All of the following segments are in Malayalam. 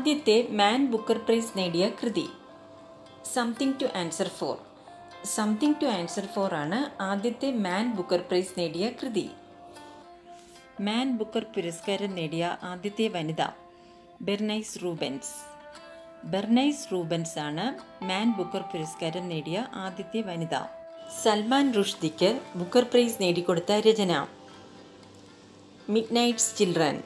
ആദ്യത്തെ മാൻ ബുക്കർ പ്രൈസ് നേടിയ കൃതി something to answer for something to answer for ആണ് ആദ്യത്തെ മാൻ ബുക്കർ പ്രൈസ് നേടിയ കൃതി മാൻ ബുക്കർ പുരസ്കാരം നേടിയ ആദ്യത്തെ വനിത ബെർനൈസ് റൂബൻസ് ബെർനൈസ് റൂബൻസ് ആണ് മാൻ ബുക്കർ പുരസ്കാരം നേടിയ ആദ്യത്തെ വനിത സൽമാൻ റുഷ്ദിക്ക് ബുക്കർ പ്രൈസ് നേടിക്കൊടുത്ത രചന Midnight's Children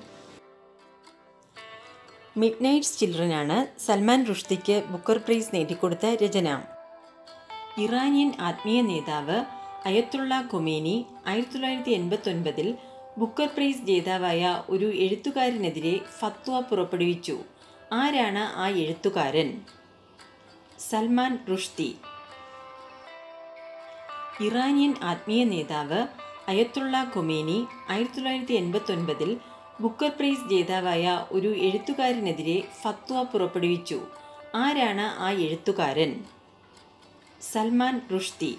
Midnight's Children ആണ് സൽമാൻ റുഷ്ദിക്ക് ബുക്കർ പ്രൈസ് നേടിക്കൊടുത്ത രചന ഇറാനിയൻ ആത്മീയ നേതാവ് അയത്തുള്ള കൊമേനി ആയിരത്തി തൊള്ളായിരത്തി എൺപത്തൊൻപതിൽ ബുക്കർ പ്രൈസ് ജേതാവായ ഒരു എഴുത്തുകാരനെതിരെ ഫത്വ പുറപ്പെടുവിച്ചു ആരാണ് ആ എഴുത്തുകാരൻ സൽമാൻ റുഷ്ദി ഇറാനിയൻ ആത്മീയ നേതാവ് അയത്തുള്ള കൊമേനി ആയിരത്തി തൊള്ളായിരത്തി എൺപത്തൊൻപതിൽ ബുക്കർ പ്രൈസ് ജേതാവായ ഒരു എഴുത്തുകാരനെതിരെ ഫത്വ പുറപ്പെടുവിച്ചു ആരാണ് ആ എഴുത്തുകാരൻ സൽമാൻ റുഷ്ദി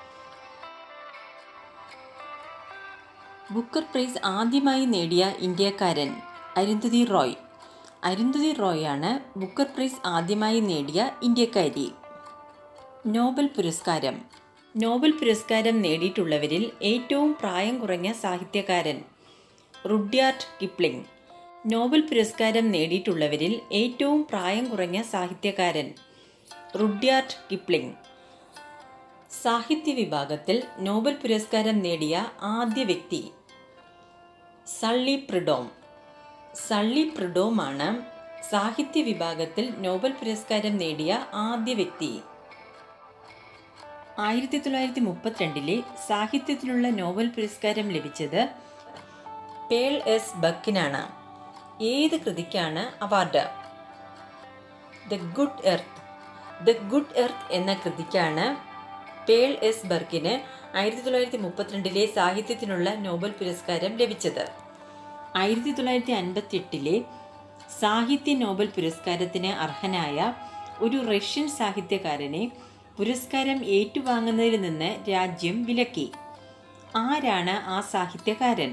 ബുക്കർ പ്രൈസ് ആദ്യമായി നേടിയ ഇന്ത്യക്കാരൻ അരുന്ധതി റോയ് അരുന്ധതി റോയാണ് ബുക്കർ പ്രൈസ് ആദ്യമായി നേടിയ ഇന്ത്യക്കാരി നോബൽ പുരസ്കാരം നോബൽ പുരസ്കാരം നേടിയിട്ടുള്ളവരിൽ ഏറ്റവും പ്രായം കുറഞ്ഞ സാഹിത്യകാരൻ റുഡ്യാർട്ട് കിപ്ലിംഗ് നോബൽ പുരസ്കാരം നേടിയിട്ടുള്ളവരിൽ ഏറ്റവും പ്രായം കുറഞ്ഞ സാഹിത്യകാരൻ റുഡ്യാർട്ട് കിപ്ലിംഗ് സാഹിത്യ വിഭാഗത്തിൽ നോബൽ പുരസ്കാരം നേടിയ ആദ്യ വ്യക്തി സള്ളി പ്രിഡോം സള്ളി പ്രിഡോമാണ് സാഹിത്യ വിഭാഗത്തിൽ നോബൽ പുരസ്കാരം നേടിയ ആദ്യ വ്യക്തി ആയിരത്തി തൊള്ളായിരത്തി മുപ്പത്തിരണ്ടിലെ സാഹിത്യത്തിനുള്ള നോബൽ പുരസ്കാരം ലഭിച്ചത് പേൾ എസ് ബക്കിനാണ് ഏത് കൃതിക്കാണ് award the good earth the good earth എന്ന കൃതിക്കാണ് പേൾ എസ് ബർക്കിന് ആയിരത്തി തൊള്ളായിരത്തി മുപ്പത്തിരണ്ടിലെ സാഹിത്യത്തിനുള്ള നോബൽ പുരസ്കാരം ലഭിച്ചത് ആയിരത്തി തൊള്ളായിരത്തി അൻപത്തി എട്ടിലെ സാഹിത്യ നോബൽ പുരസ്കാരത്തിന് അർഹനായ ഒരു റഷ്യൻ സാഹിത്യകാരനെ പുരസ്കാരം ഏറ്റുവാങ്ങുന്നതിൽ നിന്ന് രാജ്യം വിലക്കി ആരാണ് ആ സാഹിത്യകാരൻ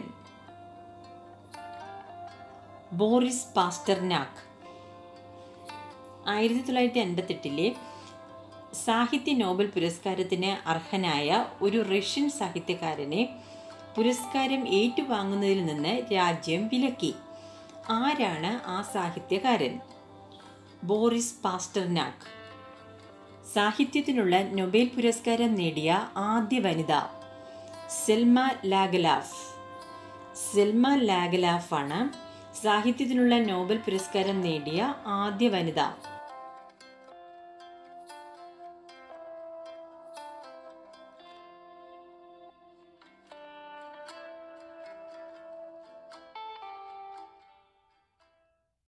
ബോറിസ് പാസ്റ്റർനാക്ക് ആയിരത്തി തൊള്ളായിരത്തി അൻപത്തെട്ടിലെ സാഹിത്യ നോബൽ പുരസ്കാരത്തിന് അർഹനായ ഒരു റഷ്യൻ സാഹിത്യകാരനെ പുരസ്കാരം ഏറ്റുവാങ്ങുന്നതിൽ നിന്ന് രാജ്യം വിലക്കി ആരാണ് ആ സാഹിത്യകാരൻ ബോറിസ് പാസ്റ്റർനാക്ക് സാഹിത്യത്തിനുള്ള നൊബേൽ പുരസ്കാരം നേടിയ ആദ്യ വനിത സെൽമ ലാഗലാഫ് സെൽമ ലാഗലാഫ് ആണ് സാഹിത്യത്തിനുള്ള നോബൽ പുരസ്കാരം നേടിയ ആദ്യ വനിത